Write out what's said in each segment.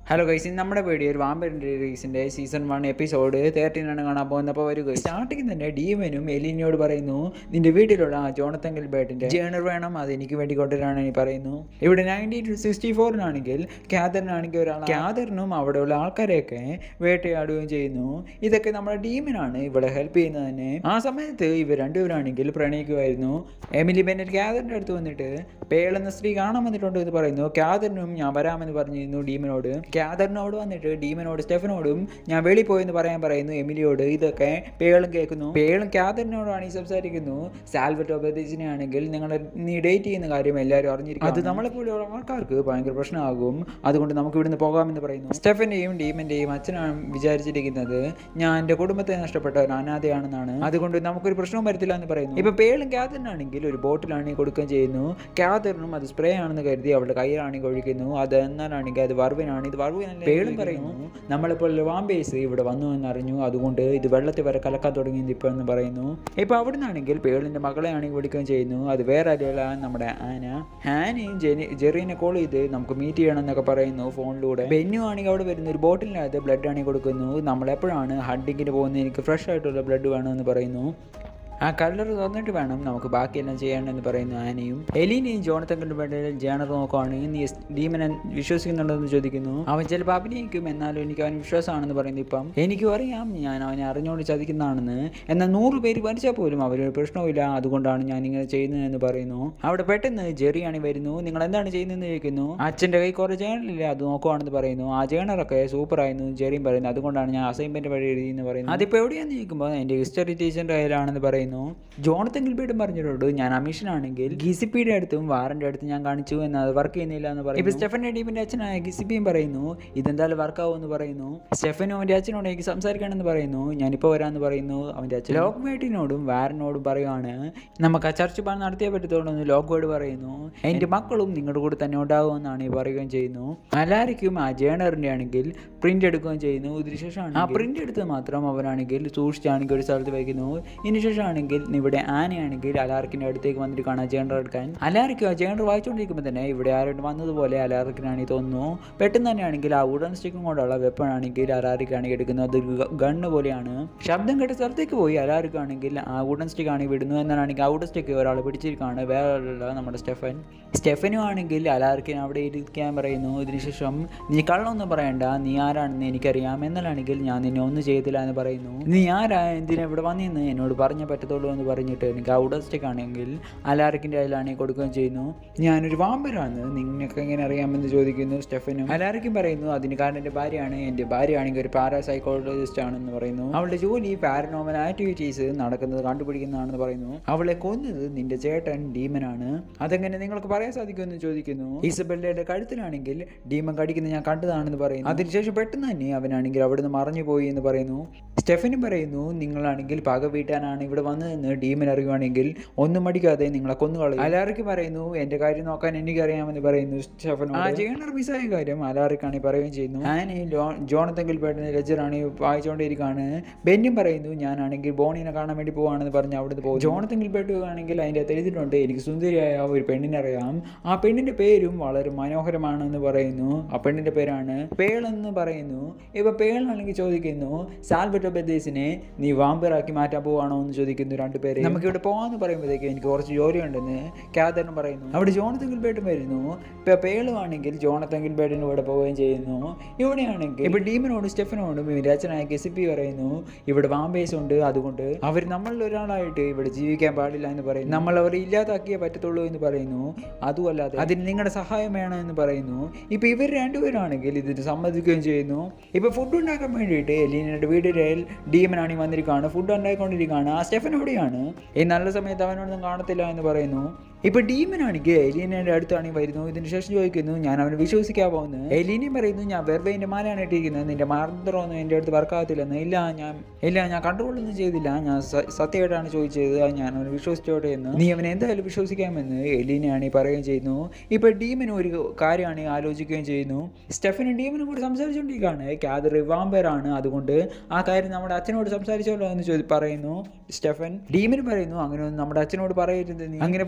hello guys ഇന്ന് നമ്മുടെ video ഒരു വാമ്പറിൻ്റെ റീസിൻ്റെ സീസൺ വൺ എപ്പിസോഡ് തേർട്ടീൻ ആണ് കാണാൻ പോകുന്നത് അപ്പോൾ വരിക സ്റ്റാർട്ടിങ് തന്നെ ഡീമനും എലിനോട് പറയുന്നു നിന്റെ വീട്ടിലുള്ള ആ ജോണത്തൻ ഗിൽബേർട്ടിൻ്റെ ജേണർ വേണം അത് എനിക്ക് വേണ്ടി കൊണ്ടുവരാനാണ് ഈ പറയുന്നു ഇവിടെ നയൻറ്റീൻ ടു സിക്സ്റ്റി ഫോറിനാണെങ്കിൽ ക്യാദറിനാണെങ്കിൽ ഒരാൾ ക്യാദറിനും അവിടെയുള്ള ആൾക്കാരെയൊക്കെ വേട്ടയാടുകയും ചെയ്യുന്നു ഇതൊക്കെ നമ്മുടെ ടീമിനാണ് ഇവിടെ ഹെൽപ്പ് ചെയ്യുന്നത് തന്നെ ആ സമയത്ത് ഇവർ രണ്ടുപേരാണെങ്കിൽ പ്രണയിക്കുമായിരുന്നു എമിലി ബെന്നറ്റ് ക്യാദറിൻ്റെ അടുത്ത് വന്നിട്ട് പേളെന്ന സ്ത്രീ കാണാൻ വന്നിട്ടുണ്ട് എന്ന് പറയുന്നു ക്യാദറിനും ഞാൻ വരാമെന്ന് പറഞ്ഞിരുന്നു ഡീമനോട് ക്യാദറിനോട് വന്നിട്ട് ഡീമനോട് സ്റ്റെഫനോടും ഞാൻ വെളിയിൽ പോയെന്ന് പറയാൻ പറയുന്നു എമിലിയോട് ഇതൊക്കെ പേളും കേൾക്കുന്നു പേളും ക്യാദറിനോടാണ് ഈ സംസാരിക്കുന്നു സാൽവറ്റോ ബദീസിനെ ആണെങ്കിൽ നിങ്ങൾ നീ ഡേറ്റ് ചെയ്യുന്ന കാര്യം എല്ലാവരും അറിഞ്ഞിരിക്കും അത് നമ്മളെപ്പോലെയുള്ള ആൾക്കാർക്ക് ഭയങ്കര പ്രശ്നമാകും അതുകൊണ്ട് നമുക്ക് ഇവിടുന്ന് പോകാമെന്ന് പറയുന്നു സ്റ്റെഫന്റെയും ഡീമന്റെയും അച്ഛനാണ് വിചാരിച്ചിരിക്കുന്നത് ഞാൻ എൻ്റെ കുടുംബത്തെ നഷ്ടപ്പെട്ട ഒരു അനാഥയാണെന്നാണ് അതുകൊണ്ട് നമുക്കൊരു പ്രശ്നവും വരത്തില്ല എന്ന് പറയുന്നു ഇപ്പൊ പേളും ക്യാദറിനാണെങ്കിൽ ഒരു ബോട്ടിലാണെങ്കിൽ കൊടുക്കുകയും ചെയ്യുന്നു ക്യാദറിനും അത് സ്പ്രേ ആണെന്ന് കരുതി അവളുടെ കയ്യിലാണെങ്കിൽ ഒഴിക്കുന്നു അത് എന്നാലാണെങ്കിൽ അത് വറുവിനാണ് ഇത് വറുവിനല്ല പേളും പറയുന്നു നമ്മളിപ്പോൾ വാമ്പേസ് ഇവിടെ വന്നു എന്നറിഞ്ഞു അതുകൊണ്ട് ഇത് വെള്ളത്തിൽ വരെ കലക്കാൻ തുടങ്ങിയത് ഇപ്പോൾ എന്ന് പറയുന്നു ഇപ്പൊ അവിടെ നിന്നാണെങ്കിൽ പേളിന്റെ മകളെ ആണെങ്കിൽ വിളിക്കുകയും ചെയ്യുന്നു അത് വേറെ ആരെയല്ല നമ്മുടെ ആന ഹാനയും ജെനി ജെറീനെ കോൾ ചെയ്ത് നമുക്ക് മീറ്റ് ചെയ്യണം എന്നൊക്കെ പറയുന്നു ഫോണിലൂടെ ബെന്നു ആണെങ്കിൽ അവിടെ വരുന്ന ഒരു ബോട്ടിലിനകത്ത് ബ്ലഡ് ആണെങ്കിൽ കൊടുക്കുന്നു നമ്മൾ എപ്പോഴാണ് ഹണ്ടിങ്ങിന് പോകുന്നത് എനിക്ക് ഫ്രഷ് ആയിട്ടുള്ള ബ്ലഡ് വേണമെന്ന് പറയുന്നു ആ കല്ലർ തുറന്നിട്ട് വേണം നമുക്ക് ബാക്കിയെല്ലാം ചെയ്യാനെന്ന് പറയുന്നു ആനയും എലീനയും ജോണത്തങ്ങളുടെ വേണ്ടി ജേണർ നോക്കുവാണ് നീ ഡീമനെ വിശ്വസിക്കുന്നുണ്ടെന്ന് ചോദിക്കുന്നു അവൻ ചിലപ്പോൾ അഭിനയിക്കും എന്നാലും എനിക്ക് അവൻ വിശ്വാസമാണെന്ന് പറയുന്നു ഇപ്പം എനിക്കും അറിയാം ഞാൻ അവനെ അറിഞ്ഞുകൊണ്ട് ചതിക്കുന്നതാണെന്ന് എന്നാൽ നൂറ് പേര് മരിച്ചാൽ പോലും അവരൊരു പ്രശ്നവുമില്ല അതുകൊണ്ടാണ് ഞാൻ ഇങ്ങനെ ചെയ്യുന്നതെന്ന് പറയുന്നു അവിടെ പെട്ടെന്ന് ജെറിയാണ് വരുന്നു നിങ്ങൾ എന്താണ് ചെയ്യുന്നതെന്ന് ചോദിക്കുന്നു അച്ഛൻ്റെ കൈ കുറേ ജേണലില്ല അത് നോക്കുവാണെന്ന് പറയുന്നു ആ ജേണറൊക്കെ സൂപ്പർ ആയിരുന്നു ജെറിയും പറയുന്നു അതുകൊണ്ടാണ് ഞാൻ അസൈൻമെന്റ് വഴി എഴുതി എന്ന് പറയുന്നു അതിപ്പോൾ എവിടെയാണെന്ന് ചോദിക്കുമ്പോൾ എൻ്റെ ഹിസ്റ്ററി ടീച്ചറിൻ്റെ കയ്യിലാണെന്ന് പറയുന്നു ജോണത്തൻ ഗിൽബേർട്ടും പറഞ്ഞിട്ടുണ്ട് ഞാൻ അമീഷനാണെങ്കിൽ ഗിസിപ്പിയുടെ അടുത്തും വാറൻ്റെ അടുത്തും ഞാൻ കാണിച്ചു എന്ന് അത് വർക്ക് ചെയ്യുന്നില്ല എന്ന് പറയുന്നു ഇപ്പൊ സ്റ്റെഫൻ ടീമിന്റെ അച്ഛനായ ഗിസിപ്പിയും പറയുന്നു ഇതെന്തായാലും വർക്ക് ആവുമെന്ന് പറയുന്നു സ്റ്റെഫനും അവന്റെ അച്ഛനോട് എനിക്ക് സംസാരിക്കണമെന്ന് പറയുന്നു ഞാനിപ്പോൾ വരാമെന്ന് പറയുന്നു അവന്റെ അച്ഛൻ ലോക്ക് മേട്ടിനോടും വാരനോടും പറയുവാണ് നമുക്ക് ആ ചർച്ച പാൻ നടത്തിയേ പറ്റത്തുള്ളൂ എന്ന് ലോക്ക് വേർഡ് പറയുന്നു എൻ്റെ മക്കളും നിങ്ങളുടെ കൂടെ തന്നെ ഉണ്ടാകുമെന്നാണ് ഈ പറയുകയും ചെയ്യുന്നു അലാരിക്കും ആ ജേണറിൻ്റെ ആണെങ്കിൽ പ്രിന്റ് എടുക്കുകയും ചെയ്യുന്നു ഇതിനുശേഷമാണ് ആ പ്രിന്റ് എടുത്ത് മാത്രം അവനാണെങ്കിൽ സൂക്ഷിച്ചാണെങ്കിൽ ഒരു സ്ഥലത്ത് വയ്ക്കുന്നു ഇതിനുശേഷം ആണെങ്കിൽ ഇവിടെ ആനയാണെങ്കിൽ അലാർക്കിന്റെ അടുത്തേക്ക് വന്നിട്ട് കാണാം ജേണർ എടുക്കാൻ അലാർക്ക് ആ ജേണർ വായിച്ചുകൊണ്ടിരിക്കുമ്പോൾ തന്നെ ഇവിടെ ആരോട് വന്നതുപോലെ അലാർക്കിനാണെങ്കിൽ തോന്നുന്നു പെട്ടെന്ന് തന്നെയാണെങ്കിൽ ആ ഉടൻ സ്റ്റിക്കും കൊണ്ടുള്ള വെപ്പൺ ആണെങ്കിൽ അലാറിക്കാണെങ്കിൽ എടുക്കുന്നത് അത് ഗണ്ണ് പോലെയാണ് ശബ്ദം കേട്ട സ്ഥലത്തേക്ക് പോയി അലാറിക്കാണെങ്കിൽ ആ ഉടൻ സ്റ്റിക്ക് ആണെങ്കിൽ വിടുന്നു എന്നാണെങ്കിൽ ആ ഉടൻ സ്റ്റിക്ക് ഒരാൾ പിടിച്ചിരിക്കുകയാണ് വേറെ നമ്മുടെ സ്റ്റെഫൻ സ്റ്റെഫനും ആണെങ്കിൽ അലാർക്കിന് അവിടെ ഇരിക്കാൻ പറയുന്നു ഇതിനുശേഷം നീ കള്ളൊന്നും പറയണ്ട നീ ആരാണെന്ന് എനിക്കറിയാം എന്നാലാണെങ്കിൽ ഞാൻ നിന്നെ ഒന്നും ചെയ്തില്ല എന്ന് പറയുന്നു നീ ആരാ എന്തിനാ ഇവിടെ വന്നിന്ന് എന്നോട് പറഞ്ഞേ പറ്റത്തുള്ളൂ എന്ന് പറഞ്ഞിട്ട് എനിക്ക് ഔഡസ്റ്റിക് ആണെങ്കിൽ അലാറിക്കിൻ്റെ കയ്യിലാണെങ്കിൽ കൊടുക്കുകയും ചെയ്യുന്നു ഞാനൊരു വാമ്പരാണ് നിങ്ങൾക്ക് എങ്ങനെ അറിയാമെന്ന് ചോദിക്കുന്നു സ്റ്റെഫനും അലാറിക്കും പറയുന്നു അതിന് കാരണം എൻ്റെ ഭാര്യയാണ് എൻ്റെ ഭാര്യ ആണെങ്കിൽ ഒരു പാരാസൈക്കോളജിസ്റ്റ് ആണെന്ന് പറയുന്നു അവളുടെ ജോലി പാരനോമൽ ആക്ടിവിറ്റീസ് നടക്കുന്നത് കണ്ടുപിടിക്കുന്നതാണെന്ന് പറയുന്നു അവളെ കൊന്നത് നിന്റെ ചേട്ടൻ ഡീമനാണ് അതെങ്ങനെ നിങ്ങൾക്ക് പറയാൻ സാധിക്കുമെന്ന് ചോദിക്കുന്നു ഇസബെല്ലയുടെ കഴുത്തിലാണെങ്കിൽ ഡീമൻ കടിക്കുന്നത് ഞാൻ കണ്ടതാണെന്ന് പറയുന്നു അതിനുശേഷം പെട്ടെന്ന് തന്നെ അവനാണെങ്കിൽ അവിടുന്ന് മറഞ്ഞു പോയി എന്ന് പറയുന്നു സ്റ്റെഫനും പറയുന്നു നിങ്ങളാണെങ്കിൽ പക വീട്ടാനാണ് ഇവിടെ വന്നതെന്ന് ഡീമൻ അറിയുവാണെങ്കിൽ ഒന്നും മടിക്കാതെ നിങ്ങളെ കൊന്നുകളയും അലാറിക്ക് പറയുന്നു എന്റെ കാര്യം നോക്കാൻ എനിക്കറിയാമെന്ന് പറയുന്നു സ്റ്റെഫനോ ആ ജേണർ മിസ്സായ കാര്യം അലാറിക്കാണ് പറയുകയും ചെയ്യുന്നു ആനി ജോണത്തൻ ഗിൽബേർട്ടിന് ലെജറാണ് വായിച്ചുകൊണ്ടിരിക്കുകയാണ് ബെന്നും പറയുന്നു ഞാനാണെങ്കിൽ ബോണിനെ കാണാൻ വേണ്ടി പോവാണെന്ന് പറഞ്ഞ് അവിടുന്ന് പോകും ജോണത്തൻ ഗിൽബേർട്ട് ആണെങ്കിൽ അതിൻ്റെ അകത്ത് എഴുതിയിട്ടുണ്ട് എനിക്ക് സുന്ദരിയായ ഒരു പെണ്ണിനെ അറിയാം ആ പെണ്ണിന്റെ പേരും വളരെ മനോഹരമാണെന്ന് പറയുന്നു ആ പെണ്ണിന്റെ പേരാണ് പേളെന്ന് പറയുന്നു ഇപ്പൊ പേളാണെങ്കിൽ ചോദിക്കുന്നു സാൽബറ്റോ ബെദ്ദേസിനെ നീ വാമ്പറാക്കി മാറ്റാൻ പോവാണോ എന്ന് ചോദിക്കുന്നു രണ്ടുപേരെ നമുക്ക് ഇവിടെ പോകാന്ന് പറയുമ്പോഴത്തേക്ക് എനിക്ക് കുറച്ച് ജോലിയുണ്ടെന്ന് ക്യാദറിന് പറയുന്നു അവിടെ ജോണത്തൻ ഗിൽബേർട്ടും വരുന്നു ഇപ്പൊ പേളുവാണെങ്കിൽ ജോണത്തൻ ഗിൽബേർട്ടിന് ഇവിടെ പോവുകയും ചെയ്യുന്നു ഇവിടെയാണെങ്കിൽ ഇപ്പൊ ഡീമനോടും സ്റ്റെഫനോടും ഇവരുടെ അച്ഛനായ കെസിപ്പി പറയുന്നു ഇവിടെ വാമ്പേസ് ഉണ്ട് അതുകൊണ്ട് അവർ നമ്മളിൽ ഒരാളായിട്ട് ഇവിടെ ജീവിക്കാൻ പാടില്ല എന്ന് പറയുന്നു നമ്മൾ അവരെ ഇല്ലാതാക്കിയേ പറ്റത്തുള്ളൂ എന്ന് പറയുന്നു അതുമല്ലാതെ അതിന് നിങ്ങളുടെ സഹായം വേണം എന്ന് പറയുന്നു ഇപ്പൊ ഇവർ രണ്ടുപേരാണെങ്കിൽ ഇതിന് സമ്മതിക്കുകയും ചെയ്യുന്നു ഇപ്പൊ ഫുഡ് ഉണ്ടാക്കാൻ വേണ്ടിയിട്ട് എലീനയുടെ വീടിൽ ഡീമനാണ് ഈ വന്നിരിക്കുകയാണ് ഫുഡ് ഉണ്ടായിക്കൊണ്ടിരിക്കുകയാണ് ആ സ്റ്റെഫൻ എവിടെയാണ് ഈ നല്ല സമയത്ത് അവനൊന്നും കാണത്തില്ല എന്ന് പറയുന്നു ഇപ്പൊ ഡീമനാണെങ്കിൽ എലീനയുടെ അടുത്താണെങ്കിൽ വരുന്നു ഇതിന് ശേഷം ചോദിക്കുന്നു ഞാൻ അവനെ വിശ്വസിക്കാൻ പോകുന്നു എലീനയും പറയുന്നു ഞാൻ വെറുതെ എൻ്റെ മാലയാണ് ഇട്ടിരിക്കുന്നത് നിന്റെ മന്ത്രമൊന്നും എൻ്റെ അടുത്ത് വർക്കാകത്തില്ലെന്ന് ഇല്ല ഞാൻ ഇല്ല ഞാൻ കൺട്രോളൊന്നും ചെയ്തില്ല ഞാൻ സ- സത്യമായിട്ടാണ് ചോദിച്ചത് അത് ഞാൻ അവനെ വിശ്വസിച്ചോട്ടെ എന്ന് നീ അവനെ എന്തായാലും വിശ്വസിക്കാമെന്ന് എലീനയാണ് ഈ പറയുകയും ചെയ്യുന്നു ഇപ്പൊ ഡീമനും ഒരു കാര്യമാണ് ആലോചിക്കുകയും ചെയ്യുന്നു സ്റ്റെഫനും ഡീമനും കൂടി സംസാരിച്ചുകൊണ്ടിരിക്കുകയാണ് കാതർ വാമ്പേറാണ് അതുകൊണ്ട് ആ കാര്യം നമ്മുടെ അച്ഛനോട് സംസാരിച്ചോളൂ എന്ന് ചോദി പറയുന്നു സ്റ്റെഫൻ ഡീമന് പറയുന്നു അങ്ങനെ ഒന്നും നമ്മുടെ അച്ഛനോട് പറയരുത് നീ അങ്ങനെ പറയുവാണെങ്കിൽ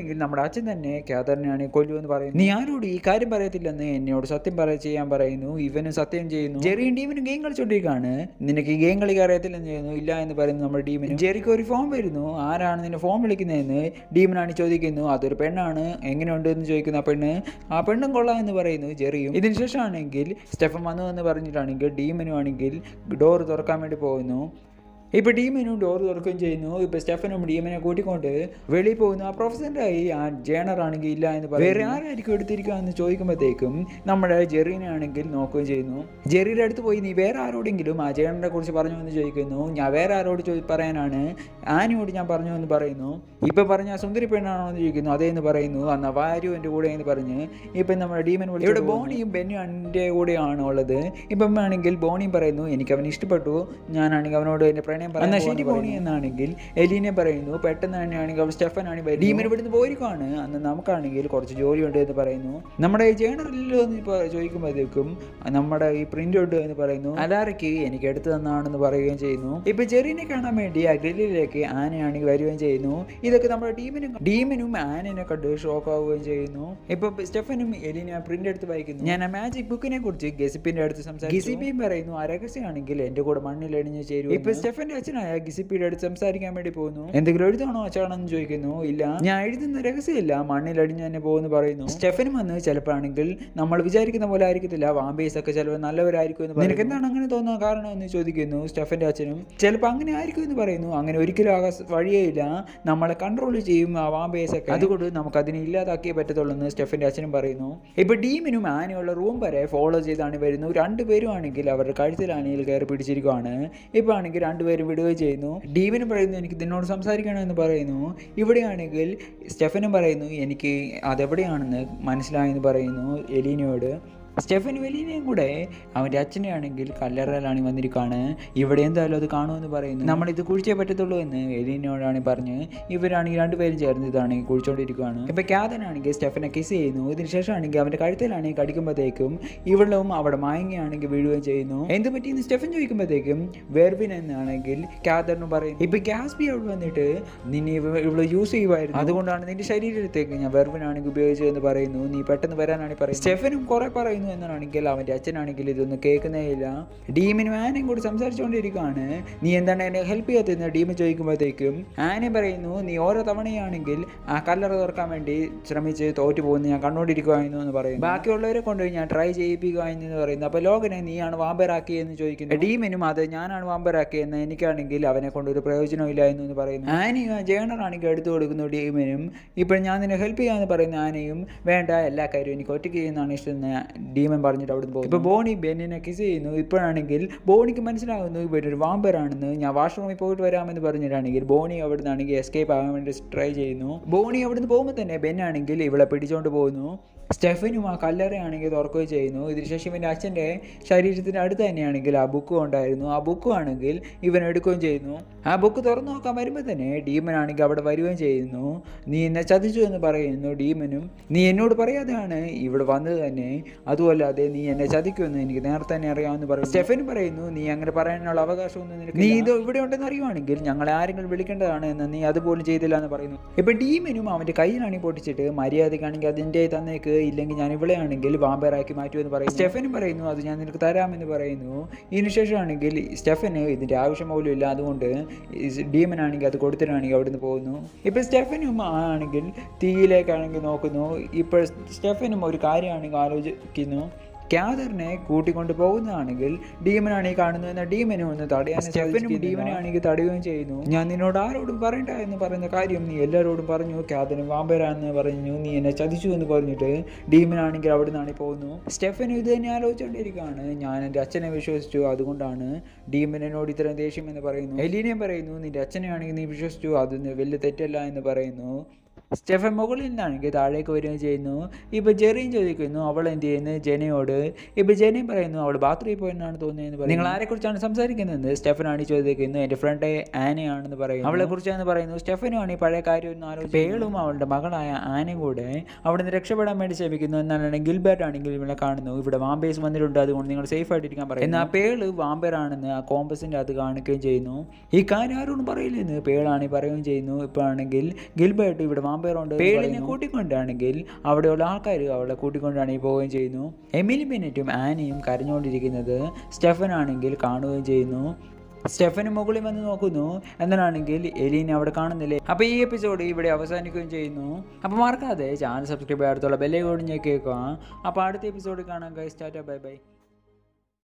ഇപ്പോഴാണെങ്കിൽ നമ്മുടെ അച്ഛൻ തന്നെ കാതറിനെയാണ് കൊല്ലുമെന്ന് പറയുന്നു നീ ആരോട് ഈ കാര്യം പറയത്തില്ലെന്ന് എന്നോട് സത്യം പറ ചെയ്യാൻ പറയുന്നു ഇവനും സത്യം ചെയ്യുന്നു ജെറിയും ടീമിനും ഗെയിം കളിച്ചോണ്ടിരിക്കുകയാണ് നിനക്ക് ഗെയിം കളിക്കാൻ അറിയത്തില്ലെന്ന് ചെയ്യുന്നു ഇല്ല എന്ന് പറയുന്നു നമ്മുടെ ടീമിന് ജെറിക്ക് ഒരു ഫോം വരുന്നു ആരാണ് നിന്നെ ഫോം വിളിക്കുന്നതെന്ന് ടീമിനാണ് ചോദിക്കുന്നു അതൊരു പെണ്ണാണ് എങ്ങനെയുണ്ട് എന്ന് ചോദിക്കുന്നു ആ പെണ്ണ് ആ പെണ്ണും കൊള്ളാം എന്ന് പറയുന്നു ജെറിയും ഇതിന് ശേഷമാണെങ്കിൽ സ്റ്റെഫൻ വന്നു എന്ന് പറഞ്ഞിട്ടാണെങ്കിൽ ടീമിനും ആണെങ്കിൽ ഡോർ തുറക്കാൻ വേണ്ടി പോകുന്നു ഇപ്പോൾ ടീമിനും ഡോർ തുറക്കുകയും ചെയ്യുന്നു ഇപ്പോൾ സ്റ്റെഫനും ടീമിനെ കൂട്ടിക്കൊണ്ട് വെളിയിൽ പോകുന്നു ആ പ്രൊഫസറിൻ്റെ ആയി ആ ജേണർ ആണെങ്കിൽ ഇല്ല എന്ന് പറയും വേറെ ആരായിരിക്കും എടുത്തിരിക്കുക എന്ന് ചോദിക്കുമ്പോഴത്തേക്കും നമ്മുടെ ജെറീനെ ആണെങ്കിൽ നോക്കുകയും ചെയ്യുന്നു ജെറിയുടെ അടുത്ത് പോയി നീ വേറെ ആരോടെങ്കിലും ആ ജേണറിനെ കുറിച്ച് പറഞ്ഞു എന്ന് ചോദിക്കുന്നു ഞാൻ വേറെ ആരോട് ചോദി പറയാനാണ് ആനിയോട് ഞാൻ പറഞ്ഞു എന്ന് പറയുന്നു ഇപ്പം പറഞ്ഞ ആ സുന്ദരി പെണ്ണാണോ എന്ന് ചോദിക്കുന്നു അതേ എന്ന് പറയുന്നു അന്ന് വാരു എൻ്റെ കൂടെ എന്ന് പറഞ്ഞ് ഇപ്പം നമ്മുടെ ഡീമൻ വിളിച്ചു ഇവിടെ ബോണിയും ബെന്നും എൻ്റെ കൂടെയാണ് ഉള്ളത് ഇപ്പം ആണെങ്കിൽ ബോണിയും പറയുന്നു എനിക്ക് അവനെ ഇഷ്ടപ്പെട്ടു ഞാനാണെങ്കിൽ അവനോട് എൻ്റെ പ്രണയം പറയാൻ ശരി ബോണി എന്നാണെങ്കിൽ എലീനെ പറയുന്നു പെട്ടെന്ന് തന്നെയാണെങ്കിൽ അവൾ സ്റ്റെഫൻ ആണ് ഡീമൻ ഇവിടുന്ന് പോയിരിക്കുവാണ് അന്ന് നമുക്കാണെങ്കിൽ കുറച്ച് ജോലിയുണ്ട് എന്ന് പറയുന്നു നമ്മുടെ ഈ ജേണറിൽ എന്ന് ഇപ്പോൾ ചോദിക്കുമ്പോഴത്തേക്കും നമ്മുടെ ഈ പ്രിന്റ് ഉണ്ട് എന്ന് പറയുന്നു അലാറയ്ക്ക് എനിക്ക് എടുത്തു തന്നാണെന്ന് പറയുകയും ചെയ്യുന്നു ഇപ്പൊ ജെറിനെ കാണാൻ വേണ്ടി ആ ഗ്രില്ലിലേക്ക് ആനയാണെങ്കിൽ വരികയും ചെയ്യുന്നു ഇതൊക്കെ നമ്മുടെ ടീമിനും ടീമിനും ആനനെ കണ്ട് ഷോക്ക് ആവുകയും ചെയ്യുന്നു ഇപ്പൊ സ്റ്റെഫനും എലിനെ പ്രിന്റ് എടുത്ത് വായിക്കുന്നു ഞാൻ ആ മാജിക് ബുക്കിനെ കുറിച്ച് ഗസിപ്പിന്റെ അടുത്ത് സംസാരിച്ചു ഗിസിപ്പിയും പറയുന്നു ആ രഹസ്യമാണെങ്കിൽ എന്റെ കൂടെ മണ്ണിൽ അടിഞ്ഞു ചേരും ഇപ്പൊ സ്റ്റെഫന്റെ അച്ഛനായ ഗിസിപ്പിയുടെ അടുത്ത് സംസാരിക്കാൻ വേണ്ടി പോകുന്നു എന്തെങ്കിലും എഴുതാണോ അച്ഛാണെന്ന് ചോദിക്കുന്നു ഇല്ല ഞാൻ എഴുതുന്ന രഹസ്യമില്ല മണ്ണിൽ അടിഞ്ഞു തന്നെ പോകുന്നു പറയുന്നു സ്റ്റെഫനും വന്ന് ചിലപ്പോഴാണെങ്കിൽ നമ്മൾ വിചാരിക്കുന്ന പോലെ ആയിരിക്കത്തില്ല വാമ്പേസ് ഒക്കെ ചിലപ്പോൾ നല്ലവരായിരിക്കും എന്ന് നിനക്ക് എന്താണ് അങ്ങനെ തോന്നുന്ന കാരണം എന്ന് ചോദിക്കുന്നു സ്റ്റെഫന്റെ അച്ഛനും ചിലപ്പോൾ അങ്ങനെ ആയിരിക്കും എന്ന് പറയുന്നു അങ്ങനെ ഒരിക്കലും ആകാൻ വഴിയേ ഇല്ല നമ്മളെ കൺട്രോൾ ചെയ്യും ആ വാമ്പേസ് ഒക്കെ അതുകൊണ്ട് നമുക്ക് അതിനെ ഇല്ലാതാക്കിയേ പറ്റത്തുള്ളൂ എന്ന് സ്റ്റെഫന്റെ അച്ഛനും പറയുന്നു ഇപ്പൊ ടീമിനും ആനയുള്ള റൂം വരെ ഫോളോ ചെയ്താണ് വരുന്നു രണ്ടുപേരും ആണെങ്കിൽ അവരുടെ കഴുത്തിലാണെങ്കിൽ കയറി പിടിച്ചിരിക്കുവാണ് ഇപ്പൊ ആണെങ്കിൽ രണ്ടുപേരും വിടുകയും ചെയ്യുന്നു ഡീമിനും പറയുന്നു എനിക്ക് നിന്നോട് സംസാരിക്കണമെന്ന് പറയുന്നു ഇവിടെയാണെങ്കിൽ സ്റ്റെഫനും പറയുന്നു എനിക്ക് അതെവിടെയാണെന്ന് മനസ്സിലായെന്ന് പറയുന്നു എലീനയോട് സ്റ്റെഫൻ വെലീനയും കൂടെ അവൻ്റെ അച്ഛനെയാണെങ്കിൽ കല്ലറയിലാണ് വന്നിരിക്കുകയാണ് ഇവിടെ എന്തായാലും അത് കാണുമെന്ന് പറയുന്നു നമ്മൾ ഇത് കുഴിച്ചേ പറ്റത്തുള്ളൂ എന്ന് എലീനയോടാണ് പറഞ്ഞ് ഇവരാണെങ്കിൽ രണ്ടുപേരും ചേർന്ന് ഇതാണെങ്കിൽ കുഴിച്ചുകൊണ്ടിരിക്കുകയാണ് ഇപ്പം ക്യാതനാണെങ്കിൽ സ്റ്റെഫനെ കിസ് ചെയ്യുന്നു ഇതിന് ശേഷമാണെങ്കിൽ അവൻ്റെ കഴുത്തിലാണെങ്കിൽ കടിക്കുമ്പോഴത്തേക്കും ഇവളും അവിടെ മയങ്ങിയാണെങ്കിൽ വീഴുകയും ചെയ്യുന്നു എന്ത് പറ്റിയെന്ന് സ്റ്റെഫൻ ചോദിക്കുമ്പോഴത്തേക്കും വെർവിൻ എന്നാണെങ്കിൽ ക്യാതറിന് പറയും ഇപ്പം ഗ്യാസ്ബി അവിടെ വന്നിട്ട് നിന്നെ ഇവ- ഇവള് യൂസ് ചെയ്യുമായിരുന്നു അതുകൊണ്ടാണ് നിന്റെ ശരീരത്തേക്ക് ഞാൻ വെർവിനാണെങ്കിൽ ഉപയോഗിച്ചതെന്ന് പറയുന്നു നീ പെട്ടെന്ന് വരാനാണ് പറയുന്നത് സ്റ്റെഫനും കുറെ പറയുന്നു എന്നാണെങ്കിൽ അവൻ്റെ അച്ഛനാണെങ്കിൽ ഇതൊന്നും കേൾക്കുന്നേ ഇല്ല ഡീമിനും ആനയും കൂടി സംസാരിച്ചുകൊണ്ടിരിക്കുകയാണ് നീ എന്താണ് എന്നെ ഹെൽപ്പ് ചെയ്യാത്തതെന്ന് ഡീമ് ചോദിക്കുമ്പോഴത്തേക്കും ആന പറയുന്നു നീ ഓരോ തവണയാണെങ്കിൽ ആ കല്ലറ തുറക്കാൻ വേണ്ടി ശ്രമിച്ച് തോറ്റു പോകുന്നു ഞാൻ കണ്ടുകൊണ്ടിരിക്കുമായിരുന്നു എന്ന് പറയുന്നു ബാക്കിയുള്ളവരെ കൊണ്ടുപോയി ഞാൻ ട്രൈ ചെയ്യിപ്പിക്കുമായിരുന്നു എന്ന് പറയുന്നു അപ്പോൾ ലോകനെ നീയാണ് വാമ്പരാക്കിയെന്ന് ചോദിക്കുന്നു ഡീമിനും അത് ഞാനാണ് വാമ്പരാക്കിയെന്ന് എനിക്കാണെങ്കിൽ അവനെ കൊണ്ട് ഒരു പ്രയോജനമില്ലായിരുന്നു എന്ന് പറയുന്നു ആനയും ജേണറാണെങ്കിൽ എടുത്തു കൊടുക്കുന്നു ഡീമിനും ഇപ്പോൾ ഞാൻ നിന്നെ ഹെൽപ്പ് ചെയ്യാമെന്ന് പറയുന്ന ആനയും വേണ്ട എല്ലാ കാര്യവും എനിക്ക് ഒറ്റയ്ക്ക് ചെയ്യുന്നതാണ് ഇഷ്ടം എന്ന് ഡീമൻ പറഞ്ഞിട്ട് അവിടെ പോകും ഇപ്പോൾ ബോണി ബെന്നിനെ കിസ് ചെയ്യുന്നു ഇപ്പോഴാണെങ്കിൽ ബോണിക്ക് മനസ്സിലാകുന്നു ഇവരൊരു വാമ്പറാണെന്ന് ഞാൻ വാഷ്റൂമിൽ പോയിട്ട് വരാമെന്ന് പറഞ്ഞിട്ടാണെങ്കിൽ ബോണി അവിടെ നിന്നാണെങ്കിൽ എസ്കേപ്പ് ആകാൻ വേണ്ടി ട്രൈ ചെയ്യുന്നു ബോണി അവിടുന്ന് പോകുമ്പോൾ തന്നെ ബെന്നാണെങ്കിൽ ഇവളെ പിടിച്ചുകൊണ്ട് പോകുന്നു സ്റ്റെഫനും ആ കല്ലറയാണെങ്കിൽ തുറക്കുകയും ചെയ്യുന്നു ഇതിനുശേഷം ഇവൻ്റെ അച്ഛൻ്റെ ശരീരത്തിൻ്റെ അടുത്ത് തന്നെയാണെങ്കിൽ ആ ബുക്കും ഉണ്ടായിരുന്നു ആ ബുക്കും ആണെങ്കിൽ ഇവൻ എടുക്കുകയും ചെയ്യുന്നു ആ ബുക്ക് തുറന്നു നോക്കാൻ വരുമ്പോൾ തന്നെ ഡീമൻ ആണെങ്കിൽ അവിടെ വരികയും ചെയ്യുന്നു നീ എന്നെ ചതിച്ചു എന്ന് പറയുന്നു ഡീമനും നീ എന്നോട് പറയാതെയാണ് ഇവിടെ വന്നത് തന്നെ അതുമല്ലാതെ നീ എന്നെ ചതിക്കുമെന്ന് എനിക്ക് നേരത്തെ തന്നെ അറിയാമെന്ന് പറയും സ്റ്റെഫൻ പറയുന്നു നീ അങ്ങനെ പറയാനുള്ള അവകാശമൊന്നും നിനക്ക് നീ ഇത് ഇവിടെ ഉണ്ടെന്ന് അറിയുവാണെങ്കിൽ ഞങ്ങളെ ആരെങ്കിലും വിളിക്കേണ്ടതാണ് എന്ന് നീ അതുപോലും ചെയ്തില്ല എന്ന് പറയുന്നു ഇപ്പൊ ഡീമനും അവന്റെ കയ്യിലാണെങ്കിൽ പൊട്ടിച്ചിട്ട് മര്യാദക്കാണെങ്കിൽ അതിൻ്റെ തന്നേക്ക് ഇല്ലെങ്കിൽ ഞാൻ ഇവിടെ ആണെങ്കിൽ വാമ്പറാക്കി മാറ്റുമെന്ന് പറയും സ്റ്റെഫനും പറയുന്നു അത് ഞാൻ നിനക്ക് തരാമെന്ന് പറയുന്നു ഇതിനുശേഷമാണെങ്കിൽ സ്റ്റെഫന് ഇതിന്റെ ആവശ്യം പോലും ഇല്ല അതുകൊണ്ട് ഡീമൻ ആണെങ്കിൽ അത് കൊടുത്തിട്ടാണെങ്കിൽ അവിടുന്ന് പോകുന്നു ഇപ്പൊ സ്റ്റെഫനും ആണെങ്കിൽ തീയിലേക്കാണെങ്കിൽ നോക്കുന്നു ഇപ്പോൾ സ്റ്റെഫനും ഒരു കാര്യമാണെങ്കിൽ ആലോചിക്കുന്നു ക്യാദറിനെ കൂട്ടിക്കൊണ്ട് പോകുന്നതാണെങ്കിൽ ഡീമനാണ് ഈ കാണുന്നതെന്ന ഡീമനും ഒന്ന് തടയാൻ സ്റ്റെഫനും ഡീമനെ ആണെങ്കിൽ തടയുകയും ചെയ്യുന്നു ഞാൻ നിന്നോട് ആരോടും പറയണ്ട എന്ന് പറയുന്ന കാര്യം നീ എല്ലാവരോടും പറഞ്ഞു ക്യാദനും വാമ്പരാന്ന് പറഞ്ഞു നീ എന്നെ ചതിച്ചു എന്ന് പറഞ്ഞിട്ട് ഡീമനാണെങ്കിൽ അവിടെ നിന്നാണ് പോകുന്നു സ്റ്റെഫനും ഇത് തന്നെ ആലോചിച്ചുകൊണ്ടിരിക്കുകയാണ് ഞാൻ എൻ്റെ അച്ഛനെ വിശ്വസിച്ചു അതുകൊണ്ടാണ് ഡീമൻ എന്നോട് ഇത്രയും ദേഷ്യം എന്ന് പറയുന്നു എലീനയും പറയുന്നു നിന്റെ അച്ഛനെ ആണെങ്കിൽ നീ വിശ്വസിച്ചു അത് വലിയ തെറ്റല്ല എന്ന് പറയുന്നു സ്റ്റെഫൻ മുകളിൽ നിന്നാണെങ്കിൽ താഴേക്ക് വരികയും ചെയ്യുന്നു ഇപ്പോൾ ജെറിയും ചോദിക്കുന്നു അവൾ എന്ത് ചെയ്യുന്നു ജനയോട് ഇപ്പോൾ ജനയും പറയുന്നു അവൾ ബാത്റൂമിൽ പോയെന്നാണ് തോന്നിയെന്ന് പറയുന്നു നിങ്ങൾ ആരെക്കുറിച്ചാണ് സംസാരിക്കുന്നത് സ്റ്റെഫനാണ് ചോദിക്കുന്നത് എൻ്റെ ഫ്രണ്ട് ആനയാണെന്ന് പറയുന്നു അവളെ കുറിച്ചാണ് പറയുന്നു സ്റ്റെഫനുമാണ് ഈ പഴയ കാര്യം ഒന്ന് ആലോചിച്ച് പേളും അവളുടെ മകളായ ആനയും കൂടെ അവിടെ നിന്ന് രക്ഷപ്പെടാൻ വേണ്ടി ശ്രമിക്കുന്നു എന്നാണ് ഗിൽബർട്ട് ആണെങ്കിൽ ഇവിടെ കാണുന്നു ഇവിടെ വാമ്പേഴ്സ് വന്നിട്ടുണ്ട് അതുകൊണ്ട് നിങ്ങൾ സേഫ് ആയിട്ടിരിക്കാൻ പറയും എന്നാൽ പേള് വാമ്പേറാണെന്ന് ആ കോമ്പസിൻ്റെ അത് കാണിക്കുകയും ചെയ്യുന്നു ഈ കാര്യം ആരോടും പറയില്ലെന്ന് പേളാണ് ഈ പറയുകയും ചെയ്യുന്നു ഇപ്പോൾ ആണെങ്കിൽ ഗിൽബർട്ട് ഇവിടെ വാമ്പേഴ്സ് വാമ്പയർ ഉണ്ട് പേളിനെ കൂട്ടിക്കൊണ്ടാണെങ്കിൽ അവിടെയുള്ള ആൾക്കാർ അവളെ കൂട്ടിക്കൊണ്ടാണെങ്കിൽ പോവുകയും ചെയ്യുന്നു എമിലി ബെനറ്റും ആനിയും കരഞ്ഞുകൊണ്ടിരിക്കുന്നത് സ്റ്റെഫൻ ആണെങ്കിൽ കാണുകയും ചെയ്യുന്നു സ്റ്റെഫന് മുകളിൽ വന്ന് നോക്കുന്നു എന്നാണെങ്കിൽ എലീനെ അവിടെ കാണുന്നില്ലേ അപ്പോൾ ഈ എപ്പിസോഡ് ഇവിടെ അവസാനിക്കുകയും ചെയ്യുന്നു അപ്പോൾ മറക്കാതെ ചാനൽ സബ്സ്ക്രൈബ് ചെയ്യാത്തുള്ള ബെല്ലേ കൂടി ഞാൻ കേൾക്കുക അപ്പോൾ അടുത്ത എപ്പിസോഡ് കാണാൻ ഗൈസ് ടാറ്റ ബൈ ബൈ